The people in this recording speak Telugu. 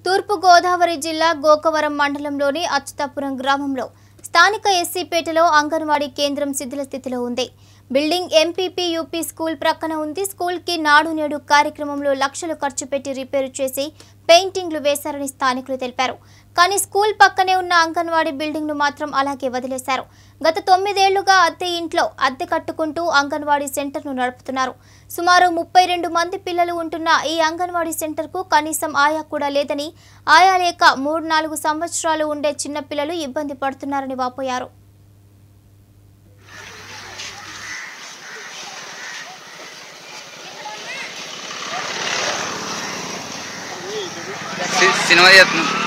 తూర్పు గోదావరి జిల్లా గోకవరం మండలంలోని అచ్యుతాపురం గ్రామంలో స్థానిక ఎస్సీపేటలో అంగన్వాడీ కేంద్రం శిథిల స్థితిలో ఉంది బిల్డింగ్ ఎంపీపీ యూపీ స్కూల్ ప్రక్కన ఉంది స్కూల్కి నాడు నేడు కార్యక్రమంలో లక్షలు ఖర్చు పెట్టి రిపేరు చేసి పెయింటింగ్లు వేశారని స్థానికులు తెలిపారు కానీ స్కూల్ పక్కనే ఉన్న అంగన్వాడీ బిల్డింగ్ను మాత్రం అలాగే వదిలేశారు గత తొమ్మిదేళ్లుగా అద్దె ఇంట్లో అద్దె కట్టుకుంటూ అంగన్వాడీ సెంటర్ను నడుపుతున్నారు సుమారు ముప్పై రెండు మంది పిల్లలు ఉంటున్న ఈ అంగన్వాడీ సెంటర్కు కనీసం ఆయా కూడా లేదని ఆయా లేక మూడు నాలుగు సంవత్సరాలు ఉండే చిన్న పిల్లలు ఇబ్బంది పడుతున్నారని వాపోయారు సి- సినిమా చేస్తున్నాం